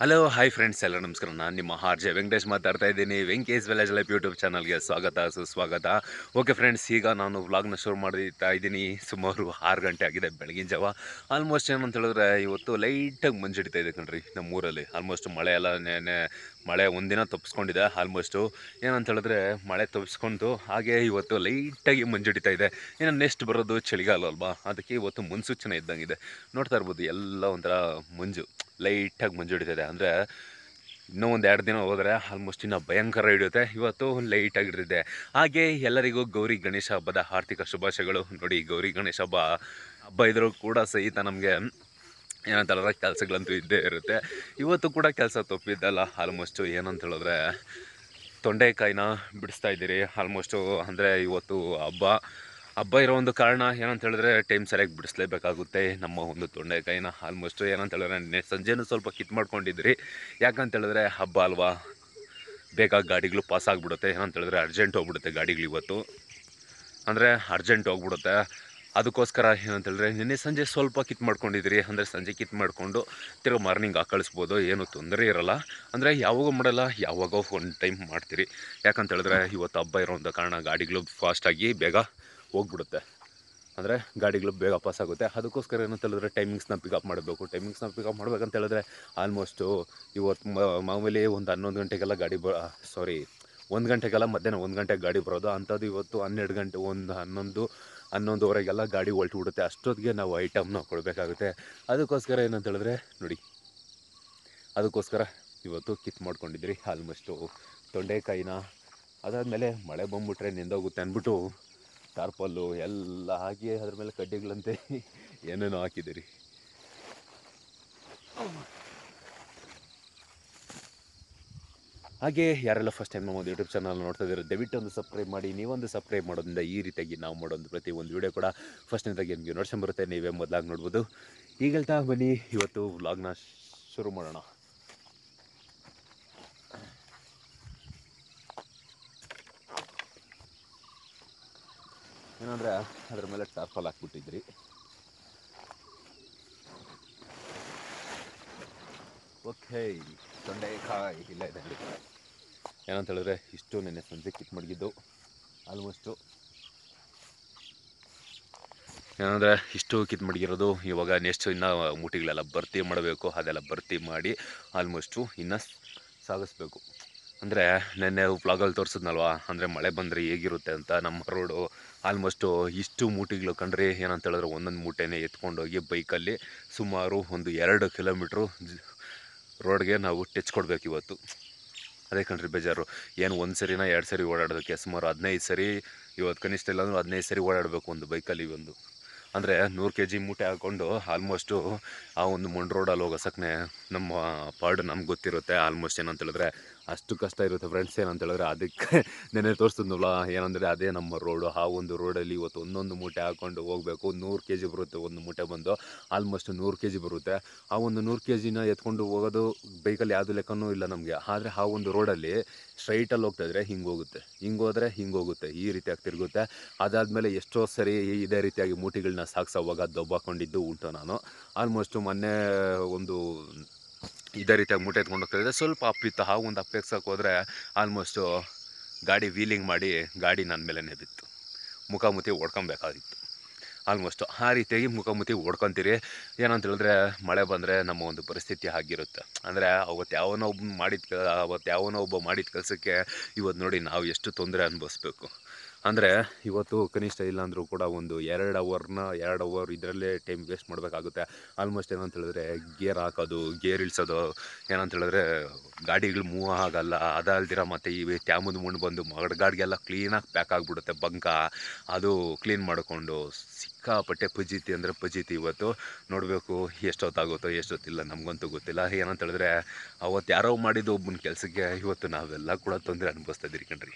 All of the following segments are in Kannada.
ಹಲೋ ಹಾಯ್ ಫ್ರೆಂಡ್ಸ್ ಎಲ್ಲ ನಮಸ್ಕಾರ ನಾನು ನಿಮ್ಮ ಆರ್ ಜೆ ವೆಂಕಟೇಶ್ ಮಾತಾಡ್ತಾ ಇದ್ದೀನಿ ವೆಂಕೇಶ್ ವಿಲೇಜ್ ಲೈಫ್ ಯೂಟ್ಯೂಬ್ ಚಾನಲ್ಗೆ ಸ್ವಾಗತ ಸುಸ್ವಾಗತ ಓಕೆ ಫ್ರೆಂಡ್ಸ್ ಈಗ ನಾನು ವ್ಲಾಗ್ನ ಶುರು ಮಾಡ್ತಾ ಇದ್ದೀನಿ ಸುಮಾರು ಆರು ಗಂಟೆ ಆಗಿದೆ ಬೆಳಗಿನ ಜಾವ ಆಲ್ಮೋಸ್ಟ್ ಏನಂತ ಹೇಳಿದ್ರೆ ಇವತ್ತು ಲೈಟಾಗಿ ಮಂಜಿಡ್ತಾ ಇದೆ ಕಣ್ರಿ ನಮ್ಮ ಊರಲ್ಲಿ ಆಲ್ಮೋಸ್ಟ್ ಮಳೆ ಎಲ್ಲ ನೆನೆ ಮಳೆ ಒಂದಿನ ತಪ್ಪಿಸ್ಕೊಂಡಿದೆ ಆಲ್ಮೋಸ್ಟು ಏನಂತ ಹೇಳಿದ್ರೆ ಮಳೆ ತಪ್ಪಿಸ್ಕೊಂಡು ಹಾಗೆ ಇವತ್ತು ಲೈಟಾಗಿ ಮಂಜಿಡಿತಾ ಇದೆ ಇನ್ನು ನೆಕ್ಸ್ಟ್ ಬರೋದು ಚಳಿಗಾಲ ಅಲ್ವಾ ಅದಕ್ಕೆ ಇವತ್ತು ಮುನ್ಸೂಚನೆ ಇದ್ದಂಗಿದೆ ನೋಡ್ತಾ ಇರ್ಬೋದು ಎಲ್ಲ ಒಂಥರ ಮಂಜು ಲೈಟಾಗಿ ಮಂಜು ಹಿಡಿತಿದೆ ಅಂದರೆ ಇನ್ನೂ ಒಂದು ಎರಡು ದಿನ ಹೋದರೆ ಆಲ್ಮೋಸ್ಟ್ ಇನ್ನೂ ಭಯಂಕರ ಹಿಡಿಯುತ್ತೆ ಇವತ್ತು ಲೈಟಾಗಿ ಹಿಡಿದಿದೆ ಹಾಗೆ ಎಲ್ಲರಿಗೂ ಗೌರಿ ಗಣೇಶ ಹಬ್ಬದ ಆರ್ಥಿಕ ಶುಭಾಶಯಗಳು ನೋಡಿ ಗೌರಿ ಗಣೇಶ ಹಬ್ಬ ಹಬ್ಬ ಇದ್ರೂ ಕೂಡ ಸಹಿತ ನಮಗೆ ಏನಂತ ಹೇಳಿದ್ರೆ ಕೆಲಸಗಳಂತೂ ಇದ್ದೇ ಇರುತ್ತೆ ಇವತ್ತು ಕೂಡ ಕೆಲಸ ತಪ್ಪಿದ್ದಲ್ಲ ಆಲ್ಮೋಸ್ಟು ಏನಂತ ಹೇಳಿದ್ರೆ ತೊಂಡೆಕಾಯಿನ ಬಿಡಿಸ್ತಾ ಇದ್ದೀರಿ ಆಲ್ಮೋಸ್ಟು ಅಂದರೆ ಇವತ್ತು ಹಬ್ಬ ಹಬ್ಬ ಇರೋ ಒಂದು ಕಾರಣ ಏನಂತ ಹೇಳಿದ್ರೆ ಟೈಮ್ ಸರಿಯಾಗಿ ಬಿಡಿಸ್ಲೇಬೇಕಾಗುತ್ತೆ ನಮ್ಮ ಒಂದು ತೊಂಡೆಕಾಯಿನ ಆಲ್ಮೋಸ್ಟ್ ಏನಂತ ಹೇಳಿದ್ರೆ ನೆನ್ನೆ ಸಂಜೆನೂ ಸ್ವಲ್ಪ ಕಿತ್ ಮಾಡ್ಕೊಂಡಿದ್ರಿ ಯಾಕಂತ ಹೇಳಿದ್ರೆ ಹಬ್ಬ ಅಲ್ವಾ ಬೇಗ ಗಾಡಿಗಳು ಪಾಸ್ ಆಗಿಬಿಡುತ್ತೆ ಏನಂತ ಹೇಳಿದ್ರೆ ಅರ್ಜೆಂಟ್ ಹೋಗ್ಬಿಡುತ್ತೆ ಗಾಡಿಗಳು ಇವತ್ತು ಅಂದರೆ ಅರ್ಜೆಂಟ್ ಹೋಗ್ಬಿಡುತ್ತೆ ಅದಕ್ಕೋಸ್ಕರ ಏನಂತ ಹೇಳಿದ್ರೆ ನಿನ್ನೆ ಸಂಜೆ ಸ್ವಲ್ಪ ಕಿತ್ ಮಾಡ್ಕೊಂಡಿದ್ರಿ ಅಂದರೆ ಸಂಜೆ ಕಿತ್ ಮಾಡಿಕೊಂಡು ತಿರ್ಗಿ ಮಾರ್ನಿಂಗ್ ಹಾಕಳಿಸ್ಬೋದು ಏನು ತೊಂದರೆ ಇರಲ್ಲ ಅಂದರೆ ಯಾವಾಗ ಮಾಡಲ್ಲ ಯಾವಾಗ ಒಂದು ಟೈಮ್ ಮಾಡ್ತೀರಿ ಯಾಕಂತ ಹೇಳಿದ್ರೆ ಇವತ್ತು ಹಬ್ಬ ಇರೋಂಥ ಕಾರಣ ಗಾಡಿಗಳು ಫಾಸ್ಟಾಗಿ ಬೇಗ ಹೋಗ್ಬಿಡುತ್ತೆ ಅಂದರೆ ಗಾಡಿಗಳು ಬೇಗ ಪಾಸ್ ಆಗುತ್ತೆ ಅದಕ್ಕೋಸ್ಕರ ಏನಂತ ಹೇಳಿದ್ರೆ ಟೈಮಿಂಗ್ಸ್ನ ಪಿಕಪ್ ಮಾಡಬೇಕು ಟೈಮಿಂಗ್ಸ್ನ ಪಿಕಪ್ ಮಾಡ್ಬೇಕಂತ ಹೇಳಿದ್ರೆ ಆಲ್ಮೋಸ್ಟು ಇವತ್ತು ಮ- ಮಾಮೂಲಿ ಒಂದು ಹನ್ನೊಂದು ಗಂಟೆಗೆಲ್ಲ ಗಾಡಿ ಬ ಸಾರಿ ಒಂದು ಗಂಟೆಗೆಲ್ಲ ಮಧ್ಯಾಹ್ನ ಒಂದು ಗಂಟೆಗೆ ಗಾಡಿ ಬರೋದು ಅಂಥದ್ದು ಇವತ್ತು ಹನ್ನೆರಡು ಗಂಟೆ ಒಂದು ಹನ್ನೊಂದು ಹನ್ನೊಂದುವರೆಗೆಲ್ಲ ಗಾಡಿ ಹೊಲ್ಟು ಬಿಡುತ್ತೆ ಅಷ್ಟೊತ್ತಿಗೆ ನಾವು ಐಟಮ್ನ ಕೊಡಬೇಕಾಗುತ್ತೆ ಅದಕ್ಕೋಸ್ಕರ ಏನಂತ ಹೇಳಿದ್ರೆ ನೋಡಿ ಅದಕ್ಕೋಸ್ಕರ ಇವತ್ತು ಕಿತ್ ಮಾಡ್ಕೊಂಡಿದ್ರಿ ಆಲ್ಮೋಸ್ಟು ತೊಂಡೆಕಾಯಿನ ಅದಾದಮೇಲೆ ಮಳೆ ಬಂದ್ಬಿಟ್ರೆ ನಿಂದೋಗುತ್ತೆ ಅಂದ್ಬಿಟ್ಟು ಟಾರ್ಪಲ್ಲು ಎಲ್ಲ ಹಾಕಿ ಅದ್ರ ಮೇಲೆ ಕಡ್ಡಿಗಳಂತೆ ಏನೇನೋ ಹಾಕಿದ್ದೀರಿ ಹಾಗೆ ಯಾರೆಲ್ಲ ಫಸ್ಟ್ ಟೈಮ್ ನಮ್ಮ ಯೂಟ್ಯೂಬ್ ಚಾನಲ್ ನೋಡ್ತಾ ಇದ್ದಾರೆ ದಯವಿಟ್ಟು ಒಂದು ಸಬ್ಸ್ಕ್ರೈಬ್ ಮಾಡಿ ನೀವೊಂದು ಸಬ್ಸ್ಕ್ರೈಬ್ ಮಾಡೋದ್ರಿಂದ ಈ ರೀತಿಯಾಗಿ ನಾವು ಮಾಡೋದು ಪ್ರತಿ ಒಂದು ವಿಡಿಯೋ ಕೂಡ ಫಸ್ಟ್ನೇದಾಗಿ ನಿಮಗೆ ನೋಡ್ಸ್ಕೊಂಬರುತ್ತೆ ನೀವೇ ಮೊದಲಾಗಿ ನೋಡ್ಬೋದು ಈಗ ಹೇಳ್ತಾ ಬನ್ನಿ ಇವತ್ತು ವ್ಲಾಗ್ನ ಶುರು ಮಾಡೋಣ ಏನಂದರೆ ಅದ್ರ ಮೇಲೆ ಟಾರ್ಪಲ್ ಹಾಕ್ಬಿಟ್ಟಿದ್ರಿ ಓಕೆ ತೊಂಡೆಕಾಯಿ ಇಲ್ಲ ಇದೆ ನೋಡಿ. ಏನಂತ ಹೇಳಿದ್ರೆ ಇಷ್ಟು ನೆನ್ನೆ ಸಂಜೆ ಕಿತ್ ಮಡಗಿದ್ದು ಆಲ್ಮೋಸ್ಟು ಏನಂದರೆ ಇಷ್ಟು ಕಿತ್ ಮಡಗಿರೋದು ಇವಾಗ ನೆಕ್ಸ್ಟ್ ಇನ್ನು ಮೂಟಿಗಳೆಲ್ಲ ಭರ್ತಿ ಮಾಡಬೇಕು ಅದೆಲ್ಲ ಭರ್ತಿ ಮಾಡಿ ಆಲ್ಮೋಸ್ಟು ಇನ್ನು ಸಾಗಿಸ್ಬೇಕು ಅಂದರೆ ನೆನ್ನೆ ವ್ಲಾಗಲ್ಲಿ ತೋರಿಸಿದ್ನಲ್ವಾ ಅಂದರೆ ಮಳೆ ಬಂದರೆ ಹೇಗಿರುತ್ತೆ ಅಂತ ನಮ್ಮ ರೋಡು ಆಲ್ಮೋಸ್ಟು ಇಷ್ಟು ಮೂಟಿಗಳು ಕಂಡ್ರೆ ಏನಂತ ಹೇಳಿದ್ರೆ ಒಂದೊಂದು ಮೂಟೆನೇ ಎತ್ಕೊಂಡೋಗಿ ಬೈಕಲ್ಲಿ ಸುಮಾರು ಒಂದು ಎರಡು ಕಿಲೋಮೀಟ್ರು ರೋಡ್ಗೆ ನಾವು ಟಚ್ ಕೊಡಬೇಕು ಇವತ್ತು ಅದೇ ಕಣ್ರಿ ಬೇಜಾರು ಏನು ಒಂದು ಸರಿನ ಎರಡು ಸರಿ ಓಡಾಡೋದಕ್ಕೆ ಸುಮಾರು ಹದಿನೈದು ಸರಿ ಇವತ್ತು ಕನಿಷ್ಠ ಇಲ್ಲ ಅಂದ್ರೆ ಹದಿನೈದು ಸರಿ ಓಡಾಡಬೇಕು ಒಂದು ಬೈಕಲ್ಲಿ ಒಂದು ಅಂದರೆ ನೂರು ಕೆ ಜಿ ಮೂಟೆ ಹಾಕ್ಕೊಂಡು ಆಲ್ಮೋಸ್ಟು ಆ ಒಂದು ಮೊಂಡ್ ರೋಡಲ್ಲಿ ಹೋಗೋ ಸಕ್ನೆ ನಮ್ಮ ಪಾಡು ನಮ್ಗೆ ಗೊತ್ತಿರುತ್ತೆ ಆಲ್ಮೋಸ್ಟ್ ಏನಂತ ಹೇಳಿದ್ರೆ ಅಷ್ಟು ಕಷ್ಟ ಇರುತ್ತೆ ಫ್ರೆಂಡ್ಸ್ ಏನಂತ ಹೇಳಿದ್ರೆ ಅದಕ್ಕೆ ನೆನೆ ತೋರಿಸಿದ್ನಲ್ಲ ಏನಂದರೆ ಅದೇ ನಮ್ಮ ರೋಡು ಆ ಒಂದು ರೋಡಲ್ಲಿ ಇವತ್ತು ಒಂದೊಂದು ಮೂಟೆ ಹಾಕ್ಕೊಂಡು ಹೋಗಬೇಕು ನೂರು ಕೆ ಜಿ ಬರುತ್ತೆ ಒಂದು ಮೂಟೆ ಬಂದು ಆಲ್ಮೋಸ್ಟ್ ನೂರು ಕೆ ಜಿ ಬರುತ್ತೆ ಆ ಒಂದು ನೂರು ಕೆ ಜಿನ ಎತ್ಕೊಂಡು ಹೋಗೋದು ಬೈಕಲ್ಲಿ ಯಾವುದು ಲೆಕ್ಕನೂ ಇಲ್ಲ ನಮಗೆ ಆದರೆ ಆ ಒಂದು ರೋಡಲ್ಲಿ ಸ್ಟ್ರೈಟಲ್ಲಿ ಹೋಗ್ತಾ ಇದ್ರೆ ಹಿಂಗೆ ಹೋಗುತ್ತೆ ಹಿಂಗೆ ಹೋದರೆ ಹಿಂಗೆ ಹೋಗುತ್ತೆ ಈ ರೀತಿಯಾಗಿ ತಿರುಗುತ್ತೆ ಅದಾದಮೇಲೆ ಎಷ್ಟೋ ಸರಿ ಇದೇ ರೀತಿಯಾಗಿ ಮೂಟಿಗಳನ್ನ ಸಾಗಿಸೋವಾಗ ದಬ್ಬಾಕೊಂಡಿದ್ದು ಉಂಟು ನಾನು ಆಲ್ಮೋಸ್ಟು ಮೊನ್ನೆ ಒಂದು ಇದೇ ರೀತಿಯಾಗಿ ಮೂಟೆ ಎತ್ಕೊಂಡು ಹೋಗ್ತಾ ಇದ್ದೆ ಸ್ವಲ್ಪ ಅಪ್ಪಿತ್ತು ಆ ಒಂದು ಅಪ್ಪೆಕ್ಸಕ್ಕೆ ಹೋದರೆ ಆಲ್ಮೋಸ್ಟು ಗಾಡಿ ವೀಲಿಂಗ್ ಮಾಡಿ ಗಾಡಿ ನನ್ನ ಮೇಲೇ ಬಿತ್ತು ಮುಖಾಮುಖಿ ಓಡ್ಕೊಬೇಕಾಗಿತ್ತು ಆಲ್ಮೋಸ್ಟು ಆ ರೀತಿಯಾಗಿ ಮುಖಾಮುಖಿ ಓಡ್ಕೊತೀರಿ ಏನಂತ ಹೇಳಿದ್ರೆ ಮಳೆ ಬಂದರೆ ನಮ್ಮ ಒಂದು ಪರಿಸ್ಥಿತಿ ಆಗಿರುತ್ತೆ ಅಂದರೆ ಅವತ್ತು ಯಾವನೋ ಒಬ್ಬ ಮಾಡಿದ ಕೆ ಅವತ್ತು ಯಾವನೋ ಒಬ್ಬ ಮಾಡಿದ ಕೆಲಸಕ್ಕೆ ಇವತ್ತು ನೋಡಿ ನಾವು ಎಷ್ಟು ತೊಂದರೆ ಅನುಭವಿಸ್ಬೇಕು ಅಂದರೆ ಇವತ್ತು ಕನಿಷ್ಠ ಇಲ್ಲಾಂದರೂ ಕೂಡ ಒಂದು ಎರಡು ಅವರ್ನ ಎರಡು ಅವರ್ ಇದರಲ್ಲೇ ಟೈಮ್ ವೇಸ್ಟ್ ಮಾಡಬೇಕಾಗುತ್ತೆ ಆಲ್ಮೋಸ್ಟ್ ಏನಂತ ಹೇಳಿದ್ರೆ ಗೇರ್ ಹಾಕೋದು ಗೇರ್ ಇಳಿಸೋದು ಏನಂತ ಹೇಳಿದ್ರೆ ಗಾಡಿಗಳು ಮೂವ್ ಆಗಲ್ಲ ಅದಲ್ದಿರ ಮತ್ತು ಈ ಟ್ಯಾಮದ ಮಣ್ಣು ಬಂದು ಮಗಡ್ಗಾಡ್ಗೆಲ್ಲ ಕ್ಲೀನಾಗಿ ಪ್ಯಾಕ್ ಆಗಿಬಿಡುತ್ತೆ ಬಂಕ ಅದು ಕ್ಲೀನ್ ಮಾಡಿಕೊಂಡು ಸಿಕ್ಕಾಪಟ್ಟೆ ಪಜೀತಿ ಅಂದರೆ ಪಜೀತಿ ಇವತ್ತು ನೋಡಬೇಕು ಎಷ್ಟೊತ್ತಾಗುತ್ತೋ ಎಷ್ಟೊತ್ತಿಲ್ಲ ನಮಗಂತೂ ಗೊತ್ತಿಲ್ಲ ಏನಂತ ಹೇಳಿದ್ರೆ ಅವತ್ತು ಯಾರೋ ಮಾಡಿದ್ದು ಒಬ್ಬನ ಕೆಲಸಕ್ಕೆ ಇವತ್ತು ನಾವೆಲ್ಲ ಕೂಡ ತೊಂದರೆ ಅನುಭವಿಸ್ತಾ ಇದ್ದೀರಿ ಕಣ್ರಿ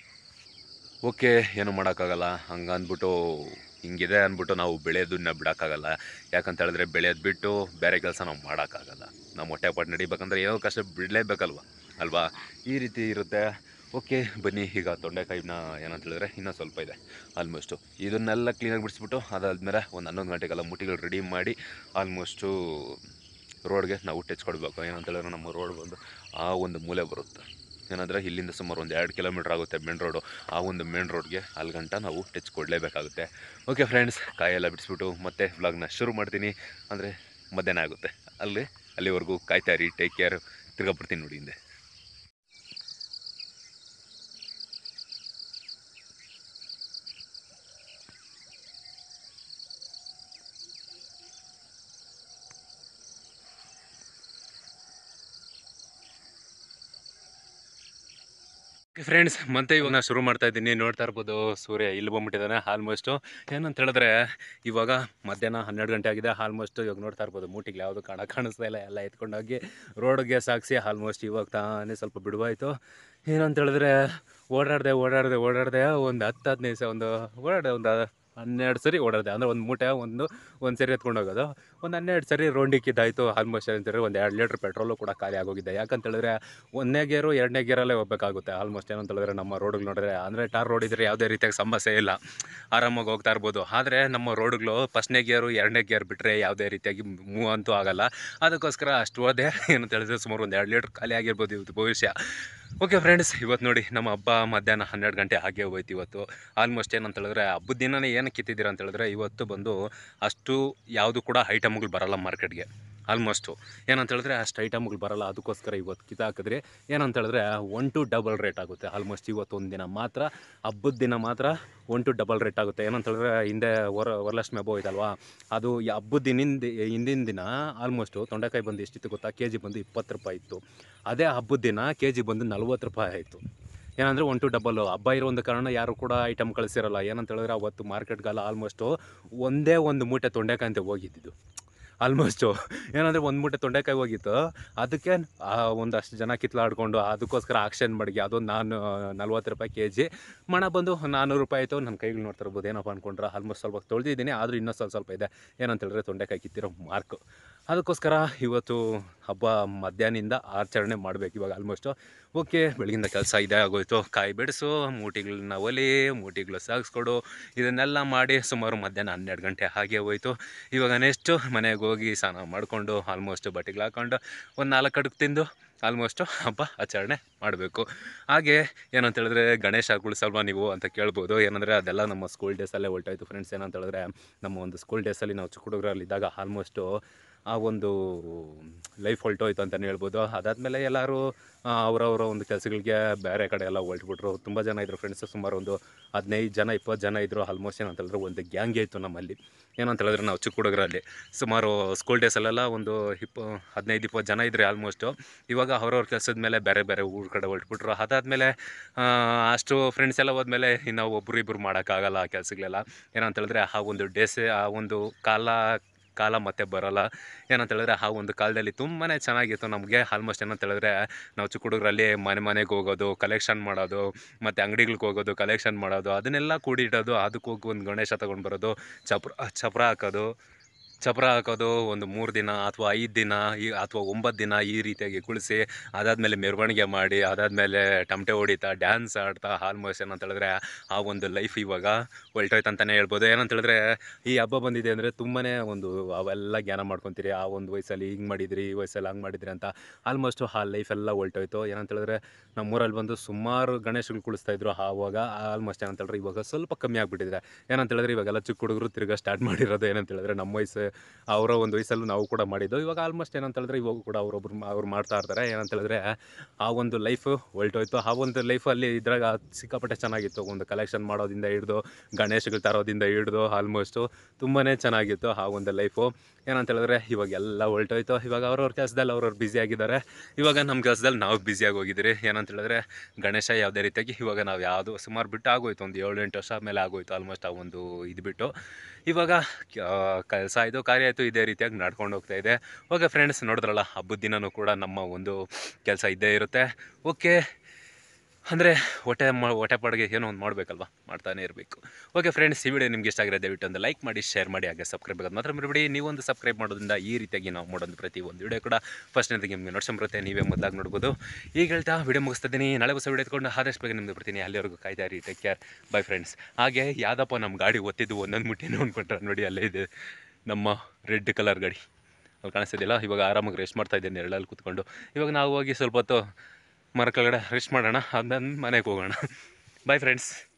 ಓಕೆ ಏನು ಮಾಡೋಕ್ಕಾಗಲ್ಲ ಹಂಗೆ ಅಂದ್ಬಿಟ್ಟು ಹಿಂಗಿದೆ ಅಂದ್ಬಿಟ್ಟು ನಾವು ಬೆಳೆಯೋದನ್ನ ಬಿಡೋಕ್ಕಾಗಲ್ಲ ಯಾಕಂತ ಹೇಳಿದ್ರೆ ಬೆಳೆಯೋದು ಬಿಟ್ಟು ಬೇರೆ ಕೆಲಸ ನಾವು ಮಾಡೋಕ್ಕಾಗಲ್ಲ ನಾವು ಹೊಟ್ಟೆ ಪಾಟ್ ನಡಿಬೇಕಂದ್ರೆ ಏನೋ ಕಷ್ಟ ಬಿಡಲೇಬೇಕಲ್ವ ಅಲ್ವಾ ಈ ರೀತಿ ಇರುತ್ತೆ ಓಕೆ ಬನ್ನಿ ಈಗ ತೊಂಡೆಕಾಯಿನ ಏನಂತ ಹೇಳಿದ್ರೆ ಇನ್ನೂ ಸ್ವಲ್ಪ ಇದೆ ಆಲ್ಮೋಸ್ಟು ಇದನ್ನೆಲ್ಲ ಕ್ಲೀನಾಗಿ ಬಿಡಿಸ್ಬಿಟ್ಟು ಅದಾದಮೇಲೆ ಒಂದು ಹನ್ನೊಂದು ಗಂಟೆಗೆಲ್ಲ ಮುಟ್ಟಿಗಳು ರೆಡಿ ಮಾಡಿ ಆಲ್ಮೋಸ್ಟು ರೋಡ್ಗೆ ನಾವು ಟಚ್ ಕೊಡಬೇಕು ಏನಂತ ಹೇಳಿದ್ರೆ ನಮ್ಮ ರೋಡ್ ಬಂದು ಆ ಒಂದು ಮೂಲೆ ಬರುತ್ತೆ ಏನಂದರೆ ಇಲ್ಲಿಂದ ಸುಮಾರು ಒಂದು ಎರಡು ಕಿಲೋಮೀಟ್ರ್ ಆಗುತ್ತೆ ಮೇನ್ ರೋಡು ಆ ಒಂದು ಮೇನ್ ರೋಡ್ಗೆ ಅಲ್ಲಿ ಗಂಟ ನಾವು ಟಚ್ ಕೊಡಲೇಬೇಕಾಗುತ್ತೆ ಓಕೆ ಫ್ರೆಂಡ್ಸ್ ಕಾಯೆಲ್ಲ ಬಿಡಿಸ್ಬಿಟ್ಟು ಮತ್ತೆ ವ್ಲಾಗ್ನ ಶುರು ಮಾಡ್ತೀನಿ ಅಂದರೆ ಮಧ್ಯಾಹ್ನ ಆಗುತ್ತೆ ಅಲ್ಲಿ ಅಲ್ಲಿವರೆಗೂ ಕಾಯ್ತಾ ಇರಿ ಟೇಕ್ ಕೇರ್ ತಿರ್ಗಾ ಬರ್ತೀನಿ ನೋಡಿ ಹಿಂದೆ ಫ್ರೆಂಡ್ಸ್ ಮತ್ತೆ ಇವಾಗ ನಾನು ಶುರು ಮಾಡ್ತಾ ಇದ್ದೀನಿ ನೋಡ್ತಾ ಇರ್ಬೋದು ಸೂರ್ಯ ಇಲ್ಲಿ ಬಂದ್ಬಿಟ್ಟಿದ್ದಾನೆ ಆಲ್ಮೋಸ್ಟು ಏನಂತ ಹೇಳಿದ್ರೆ ಇವಾಗ ಮಧ್ಯಾಹ್ನ ಹನ್ನೆರಡು ಗಂಟೆ ಆಗಿದೆ ಆಲ್ಮೋಸ್ಟ್ ಇವಾಗ ನೋಡ್ತಾ ಇರ್ಬೋದು ಮೂಟಿಗೆ ಯಾವುದು ಕಾಣ ಕಾಣಿಸ್ತಾ ಇಲ್ಲ ಎಲ್ಲ ಎತ್ಕೊಂಡೋಗಿ ರೋಡ್ಗೆ ಸಾಗಿಸಿ ಆಲ್ಮೋಸ್ಟ್ ಇವಾಗ ತಾನೇ ಸ್ವಲ್ಪ ಬಿಡುವಾಯಿತು ಏನಂತ ಹೇಳಿದ್ರೆ ಓಡಾಡಿದೆ ಓಡಾಡಿದೆ ಓಡಾಡಿದೆ ಒಂದು ಹತ್ತು ಹದಿನೈದು ಸ ಒಂದು ಓಡಾಡಿದೆ ಒಂದು ಹನ್ನೆರಡು ಸರಿ ಓಡಾಡಿದೆ ಅಂದರೆ ಒಂದು ಮೂಟೆ ಒಂದು ಒಂದು ಸರಿ ಎತ್ಕೊಂಡು ಹೋಗೋದು ಒಂದು ಹನ್ನೆರಡು ಸರಿ ರೌಂಡಿಕ್ಕಿದ್ದಾಯಿತು ಆಲ್ಮೋಸ್ಟ್ ಅಂತಂದರೆ ಒಂದು ಎರಡು ಲೀಟ್ರ್ ಪೆಟ್ರೋಲು ಕೂಡ ಖಾಲಿ ಆಗೋಗಿದೆ ಯಾಕಂತ ಹೇಳಿದ್ರೆ ಒಂದನೇ ಗೇರು ಎರಡನೇ ಗೇರಲ್ಲೇ ಹೋಗ್ಬೇಕಾಗುತ್ತೆ ಆಲ್ಮೋಸ್ಟ್ ಏನಂತ ಹೇಳಿದ್ರೆ ನಮ್ಮ ರೋಡ್ಗಳು ನೋಡಿದ್ರೆ ಅಂದರೆ ಟಾರ್ ರೋಡ್ ಇದ್ದರೆ ಯಾವುದೇ ರೀತಿಯಾಗಿ ಸಮಸ್ಯೆ ಇಲ್ಲ ಆರಾಮಾಗಿ ಹೋಗ್ತಾ ಇರ್ಬೋದು ಆದರೆ ನಮ್ಮ ರೋಡ್ಗಳು ಫಸ್ಟ್ನೇ ಗೇರು ಎರಡನೇ ಗೇರ್ ಬಿಟ್ಟರೆ ಯಾವುದೇ ರೀತಿಯಾಗಿ ಮೂವ್ ಅಂತೂ ಆಗಲ್ಲ ಅದಕ್ಕೋಸ್ಕರ ಅಷ್ಟು ಹೋದೆ ಏನಂತ ಹೇಳಿದ್ರೆ ಸುಮಾರು ಒಂದು ಎರಡು ಲೀಟ್ರ್ ಖಾಲಿ ಆಗಿರ್ಬೋದು ಇವತ್ತು ಭವಿಷ್ಯ ಓಕೆ ಫ್ರೆಂಡ್ಸ್ ಇವತ್ತು ನೋಡಿ ನಮ್ಮ ಹಬ್ಬ ಮಧ್ಯಾಹ್ನ ಹನ್ನೆರಡು ಗಂಟೆ ಹಾಗೆ ಹೋಯ್ತು ಇವತ್ತು ಆಲ್ಮೋಸ್ಟ್ ಏನಂತ ಹೇಳಿದ್ರೆ ಹಬ್ಬದ ದಿನನೇ ಏನು ಕಿತ್ತಿದ್ದೀರ ಅಂತ ಹೇಳಿದ್ರೆ ಇವತ್ತು ಬಂದು ಅಷ್ಟು ಯಾವುದು ಕೂಡ ಐಟಮ್ಗಳು ಬರಲ್ಲ ಮಾರ್ಕೆಟ್ಗೆ ಆಲ್ಮೋಸ್ಟು ಏನಂತ ಹೇಳಿದ್ರೆ ಅಷ್ಟು ಐಟಮ್ಗಳು ಬರಲ್ಲ ಅದಕ್ಕೋಸ್ಕರ ಇವತ್ತು ಕಿತ್ತಾಕಿದ್ರೆ ಏನಂತ ಹೇಳಿದ್ರೆ ಒನ್ ಟು ಡಬಲ್ ರೇಟ್ ಆಗುತ್ತೆ ಆಲ್ಮೋಸ್ಟ್ ಇವತ್ತು ಒಂದು ದಿನ ಮಾತ್ರ ಹಬ್ಬದ ದಿನ ಮಾತ್ರ ಒನ್ ಟು ಡಬಲ್ ರೇಟ್ ಆಗುತ್ತೆ ಏನಂತ ಹೇಳಿದ್ರೆ ಹಿಂದೆ ವರ ವರಲಕ್ಷ್ಮಿ ಹಬ್ಬ ಹೋಯ್ತಲ್ವಾ ಅದು ಈ ಹಬ್ಬದ ದಿನಿಂದ ಹಿಂದಿನ ದಿನ ಆಲ್ಮೋಸ್ಟು ತೊಂಡೆಕಾಯಿ ಬಂದು ಎಷ್ಟಿತ್ತು ಗೊತ್ತಾ ಕೆ ಜಿ ಬಂದು ಇಪ್ಪತ್ತು ರೂಪಾಯಿ ಇತ್ತು ಅದೇ ಹಬ್ಬದ ದಿನ ಕೆ ಜಿ ಬಂದು ನಲ್ವತ್ತು ರೂಪಾಯಿ ಆಯಿತು ಏನಂದರೆ ಒನ್ ಟು ಡಬಲ್ ಹಬ್ಬ ಇರೋ ಒಂದು ಕಾರಣ ಯಾರು ಕೂಡ ಐಟಮ್ ಕಳಿಸಿರಲ್ಲ ಏನಂತ ಹೇಳಿದ್ರೆ ಅವತ್ತು ಮಾರ್ಕೆಟ್ಗೆಲ್ಲ ಆಲ್ಮೋಸ್ಟು ಒಂದೇ ಒಂದು ಮೂಟೆ ತೊಂಡೆಕಾಯಿ ಅಂತ ಹೋಗಿದ್ದಿದ್ದು ಆಲ್ಮೋಸ್ಟು ಏನಂದರೆ ಒಂದು ಮೂಟೆ ತೊಂಡೆಕಾಯಿ ಹೋಗಿತ್ತು ಅದಕ್ಕೆ ಆ ಒಂದಷ್ಟು ಜನ ಕಿತ್ಲಾಡ್ಕೊಂಡು ಅದಕ್ಕೋಸ್ಕರ ಆಕ್ಷನ್ ಮಡಿಗೆ ಅದೊಂದು ನಾನು ನಲ್ವತ್ತು ರೂಪಾಯಿ ಕೆ ಜಿ ಮಣ ಬಂದು ನಾನ್ನೂರು ರೂಪಾಯಿ ಆಯಿತು ನನ್ನ ಕೈಗಳು ನೋಡ್ತಾ ಇರ್ಬೋದು ಏನಪ್ಪ ಅಂದ್ಕೊಂಡ್ರೆ ಆಲ್ಮೋಸ್ಟ್ ಸ್ವಲ್ಪ ತೊಳೆದಿದ್ದೀನಿ ಆದರೂ ಇನ್ನೂ ಸ್ವಲ್ಪ ಸ್ವಲ್ಪ ಇದೆ ಏನಂತ ಹೇಳಿದ್ರೆ ತೊಂಡೆಕಾಯಿ ಕಿತ್ತಿರೋ ಮಾರ್ಕು ಅದಕ್ಕೋಸ್ಕರ ಇವತ್ತು ಹಬ್ಬ ಮಧ್ಯಾಹ್ನದಿಂದ ಆಚರಣೆ ಮಾಡಬೇಕು ಇವಾಗ ಆಲ್ಮೋಸ್ಟು ಓಕೆ ಬೆಳಗಿಂದ ಕೆಲಸ ಇದೆ ಆಗೋಯ್ತು ಕಾಯಿ ಬಿಡಿಸು ಮೂಟಿಗಳನ್ನ ಒಲಿ ಮೂಟಿಗಳು ಸಾಗಿಸ್ಕೊಡು ಇದನ್ನೆಲ್ಲ ಮಾಡಿ ಸುಮಾರು ಮಧ್ಯಾಹ್ನ ಹನ್ನೆರಡು ಗಂಟೆ ಹಾಗೆ ಹೋಯ್ತು ಇವಾಗ ನೆಕ್ಸ್ಟು ಮನೆಗೆ ಹೋಗಿ ಸ್ನಾನ ಮಾಡಿಕೊಂಡು ಆಲ್ಮೋಸ್ಟ್ ಬಟ್ಟೆಗಳು ಹಾಕೊಂಡು ಒಂದು ನಾಲ್ಕು ಕಡುಕು ತಿಂದು ಆಲ್ಮೋಸ್ಟು ಹಬ್ಬ ಆಚರಣೆ ಮಾಡಬೇಕು ಹಾಗೆ ಏನಂತ ಹೇಳಿದ್ರೆ ಗಣೇಶ ಕುಳಿಸಲ್ವಾ ನೀವು ಅಂತ ಕೇಳ್ಬೋದು ಏನಂದರೆ ಅದೆಲ್ಲ ನಮ್ಮ ಸ್ಕೂಲ್ ಡೇಸಲ್ಲೇ ಹೊಲ್ಟಾಯ್ತು ಫ್ರೆಂಡ್ಸ್ ಏನಂತ ಹೇಳಿದ್ರೆ ನಮ್ಮ ಒಂದು ಸ್ಕೂಲ್ ಡೇಸಲ್ಲಿ ನಾವು ಚಿಕ್ಕ ಹುಡುಗರಲ್ಲಿದ್ದಾಗ ಆಲ್ಮೋಸ್ಟು ಆ ಒಂದು ಲೈಫ್ ಹೊಲ್ಟೋಯ್ತು ಅಂತಲೇ ಹೇಳ್ಬೋದು ಅದಾದಮೇಲೆ ಎಲ್ಲರೂ ಅವರವರ ಒಂದು ಕೆಲಸಗಳಿಗೆ ಬೇರೆ ಕಡೆ ಎಲ್ಲ ಹೊಲ್ಟ್ಬಿಟ್ರು ತುಂಬ ಜನ ಇದ್ದರು ಫ್ರೆಂಡ್ಸ್ ಸುಮಾರು ಒಂದು ಹದಿನೈದು ಜನ ಇಪ್ಪತ್ತು ಜನ ಇದ್ದರು ಆಲ್ಮೋಸ್ಟ್ ಏನಂತ ಹೇಳಿದ್ರೆ ಒಂದು ಗ್ಯಾಂಗೇ ಇತ್ತು ನಮ್ಮಲ್ಲಿ ಏನಂತ ಹೇಳಿದ್ರೆ ನಾವು ಚಿಕ್ಕ ಹುಡುಗರಲ್ಲಿ ಸುಮಾರು ಸ್ಕೂಲ್ ಡೇಸಲ್ಲೆಲ್ಲ ಒಂದು ಇಪ್ಪ ಹದಿನೈದು ಇಪ್ಪತ್ತು ಜನ ಇದ್ದರೆ ಆಲ್ಮೋಸ್ಟು ಇವಾಗ ಅವ್ರವ್ರ ಕೆಲಸದ ಮೇಲೆ ಬೇರೆ ಬೇರೆ ಊರ ಕಡೆ ಹೊಲ್ಟ್ಬಿಟ್ರು ಅದಾದಮೇಲೆ ಅಷ್ಟು ಫ್ರೆಂಡ್ಸ್ ಎಲ್ಲ ಹೋದ್ಮೇಲೆ ಇನ್ನು ಒಬ್ಬರು ಇಬ್ಬರು ಮಾಡೋಕ್ಕಾಗಲ್ಲ ಆ ಕೆಲಸಗಳೆಲ್ಲ ಏನಂತ ಹೇಳಿದ್ರೆ ಆ ಒಂದು ಡೇಸೆ ಆ ಒಂದು ಕಾಲ ಕಾಲ ಮತ್ತೆ ಬರೋಲ್ಲ ಏನಂತ ಹೇಳಿದ್ರೆ ಆ ಒಂದು ಕಾಲದಲ್ಲಿ ತುಂಬಾ ಚೆನ್ನಾಗಿತ್ತು ನಮಗೆ ಆಲ್ಮೋಸ್ಟ್ ಏನಂತ ಹೇಳಿದ್ರೆ ನಾವು ಚಿಕ್ಕ ಹುಡುಗರಲ್ಲಿ ಮನೆ ಮನೆಗೆ ಹೋಗೋದು ಕಲೆಕ್ಷನ್ ಮಾಡೋದು ಮತ್ತು ಅಂಗಡಿಗಳಿಗೆ ಹೋಗೋದು ಕಲೆಕ್ಷನ್ ಮಾಡೋದು ಅದನ್ನೆಲ್ಲ ಕೂಡಿಡೋದು ಅದಕ್ಕೆ ಹೋಗಿ ಒಂದು ಗಣೇಶ ತೊಗೊಂಡು ಬರೋದು ಚಪ್ರ ಚಪ್ರ ಹಾಕೋದು ಚಪ್ರ ಹಾಕೋದು ಒಂದು ಮೂರು ದಿನ ಅಥವಾ ಐದು ದಿನ ಈ ಅಥವಾ ಒಂಬತ್ತು ದಿನ ಈ ರೀತಿಯಾಗಿ ಕುಳಿಸಿ ಅದಾದಮೇಲೆ ಮೆರವಣಿಗೆ ಮಾಡಿ ಅದಾದಮೇಲೆ ಟಮಟೆ ಹೊಡಿತಾ ಡ್ಯಾನ್ಸ್ ಆಡ್ತಾ ಆಲ್ಮೋಸ್ಟ್ ಏನಂತ ಹೇಳಿದ್ರೆ ಆ ಒಂದು ಲೈಫ್ ಇವಾಗ ಹೊಲ್ಟೋಯ್ತು ಅಂತಲೇ ಹೇಳ್ಬೋದು ಏನಂತ ಹೇಳಿದ್ರೆ ಈ ಹಬ್ಬ ಬಂದಿದೆ ಅಂದರೆ ತುಂಬಾ ಒಂದು ಅವೆಲ್ಲ ಜ್ಞಾನ ಮಾಡ್ಕೊತೀರಿ ಆ ಒಂದು ವಯಸ್ಸಲ್ಲಿ ಹಿಂಗೆ ಮಾಡಿದ್ರಿ ಈ ವಯಸ್ಸಲ್ಲಿ ಹಂಗೆ ಮಾಡಿದ್ರಿ ಅಂತ ಆಲ್ಮೋಸ್ಟು ಆ ಲೈಫೆಲ್ಲ ಹೊಲ್ಟೋಯ್ತು ಏನಂತ ಹೇಳಿದ್ರೆ ನಮ್ಮೂರಲ್ಲಿ ಬಂದು ಸುಮಾರು ಗಣೇಶಗಳು ಕುಳಿಸ್ತಾ ಇದ್ರು ಆವಾಗ ಆಲ್ಮೋಸ್ಟ್ ಏನಂತ ಹೇಳಿದ್ರೆ ಇವಾಗ ಸ್ವಲ್ಪ ಕಮ್ಮಿ ಆಗಿಬಿಟ್ಟಿದೆ ಏನಂತ ಹೇಳಿದ್ರೆ ಇವಾಗೆಲ್ಲ ಚಿಕ್ಕ ಹುಡುಗರು ತಿರ್ಗಾ ಸ್ಟಾರ್ಟ್ ಮಾಡಿರೋದು ಏನಂತ ಹೇಳಿದ್ರೆ ನಮ್ಮ ವಯಸ್ಸು ಅವರ ಒಂದು ವಯಸ್ಸಲ್ಲೂ ನಾವು ಕೂಡ ಮಾಡಿದ್ದು ಇವಾಗ ಆಲ್ಮೋಸ್ಟ್ ಏನಂತ ಹೇಳಿದ್ರೆ ಇವಾಗ ಕೂಡ ಅವರೊಬ್ರು ಅವ್ರು ಮಾಡ್ತಾ ಇರ್ತಾರೆ ಏನಂತ ಹೇಳಿದ್ರೆ ಆ ಒಂದು ಲೈಫು ಹೊಲ್ಟೋಯ್ತು ಆ ಒಂದು ಲೈಫಲ್ಲಿ ಇದ್ರಾಗ ಸಿಕ್ಕಾಪಟ್ಟೆ ಚೆನ್ನಾಗಿತ್ತು ಒಂದು ಕಲೆಕ್ಷನ್ ಮಾಡೋದಿಂದ ಹಿಡ್ದು ಗಣೇಶಗಳು ತರೋದಿಂದ ಹಿಡ್ದು ಆಲ್ಮೋಸ್ಟು ತುಂಬಾ ಚೆನ್ನಾಗಿತ್ತು ಆ ಒಂದು ಲೈಫು ಏನಂತ ಹೇಳಿದ್ರೆ ಇವಾಗ ಎಲ್ಲ ಹೊಲ್ಟೋಯ್ತು ಇವಾಗ ಅವ್ರವ್ರ ಕೆಲಸದಲ್ಲಿ ಅವ್ರವ್ರು ಬ್ಯುಸಿ ಆಗಿದ್ದಾರೆ ಇವಾಗ ನಮ್ಮ ಕೆಲಸದಲ್ಲಿ ನಾವು ಬ್ಯುಸಿಯಾಗಿ ಹೋಗಿದ್ದೀರಿ ಏನಂತ ಹೇಳಿದ್ರೆ ಗಣೇಶ ಯಾವುದೇ ರೀತಿಯಾಗಿ ಇವಾಗ ನಾವು ಯಾವುದು ಸುಮಾರು ಬಿಟ್ಟು ಆಗೋಯ್ತು ಒಂದು ಏಳು ಎಂಟು ವರ್ಷ ಮೇಲೆ ಆಗೋಯ್ತು ಆಲ್ಮೋಸ್ಟ್ ಆ ಒಂದು ಇದು ಬಿಟ್ಟು ಇವಾಗ ಕೆಲಸ ಆಯಿತು ಕಾರ್ಯ ಆಯಿತು ಇದೇ ರೀತಿಯಾಗಿ ನಡ್ಕೊಂಡು ಹೋಗ್ತಾ ಇದೆ ಓಕೆ ಫ್ರೆಂಡ್ಸ್ ನೋಡಿದ್ರಲ್ಲ ಹಬ್ಬದ ದಿನವೂ ಕೂಡ ನಮ್ಮ ಒಂದು ಕೆಲಸ ಇದ್ದೇ ಇರುತ್ತೆ ಓಕೆ ಅಂದರೆ ಹೊಟ್ಟೆ ಮಾ ಹೊಟ್ಟೆ ಪಾಡಿಗೆ ಏನೋ ಒಂದು ಮಾಡಬೇಕಲ್ವ ಮಾಡ್ತಾನೆ ಇರಬೇಕು ಓಕೆ ಫ್ರೆಂಡ್ಸ್ ಈ ವಿಡಿಯೋ ನಿಮ್ಗೆ ಇಷ್ಟ ಆಗಿರೋ ದಯವಿಟ್ಟು ಒಂದು ಲೈಕ್ ಮಾಡಿ ಶೇರ್ ಮಾಡಿ ಹಾಗೆ ಸಬ್ಸ್ಕ್ರೈಬ್ ಆಗೋದು ಮಾತ್ರ ಮರಿಬೇಡಿ ನೀವೊಂದು ಸಬ್ಸ್ಕ್ರೈಬ್ ಮಾಡೋದ್ರಿಂದ ಈ ರೀತಿಯಾಗಿ ನಾವು ಮಾಡೋದು ಪ್ರತಿ ಒಂದು ವಿಡಿಯೋ ಕೂಡ ಫಸ್ಟ್ ನಿಮಗೆ ನೋಡ್ಸಂಬರುತ್ತೆ ನೀವೇ ಮೊದಲಾಗಿ ನೋಡ್ಬೋದು ಈಗ ಹೇಳ್ತಾ ವಿಡಿಯೋ ಮುಗಿಸ್ತಿದ್ದೀನಿ ನಾಳೆ ಹೊಸ ವಿಡಿಯೋ ಎತ್ಕೊಂಡು ಆದಷ್ಟು ಬೇಗ ನಿಮ್ದು ಬರ್ತೀನಿ ಅಲ್ಲಿವರೆಗೂ ಕಾಯ್ತಾ ಇರಿ ಟೇಕ್ ಕೇರ್ ಬೈ ಫ್ರೆಂಡ್ಸ್ ಹಾಗೆ ಯಾವ್ದಪ್ಪ ನಮ್ಮ ಗಾಡಿ ಒತ್ತಿದ್ದು ಒಂದೊಂದು ಮುಟ್ಟಿನೂ ಅಂದ್ಕೊಂಡ್ರೆ ನೋಡಿ ಅಲ್ಲೇ ಇದೆ ನಮ್ಮ ರೆಡ್ ಕಲರ್ ಗಾಡಿ ಅಲ್ಲಿ ಕಾಣಿಸ್ತಿದ್ದಿಲ್ಲ ಇವಾಗ ಆರಾಮಾಗಿ ರೆಸ್ಟ್ ಮಾಡ್ತಾ ಇದ್ದೇನೆ ನೆರಳಲ್ಲಿ ಕೂತ್ಕೊಂಡು ಇವಾಗ ನಾವು ಹೋಗಿ ಸ್ವಲ್ಪ ಹೊತ್ತು ಮರ ಕೆಳಗಡೆ ರೆಸ್ಟ್ ಮಾಡೋಣ ಅದಾದ್ಮೇಲೆ ಮನೆಗೆ ಹೋಗೋಣ ಬಾಯ್ ಫ್ರೆಂಡ್ಸ್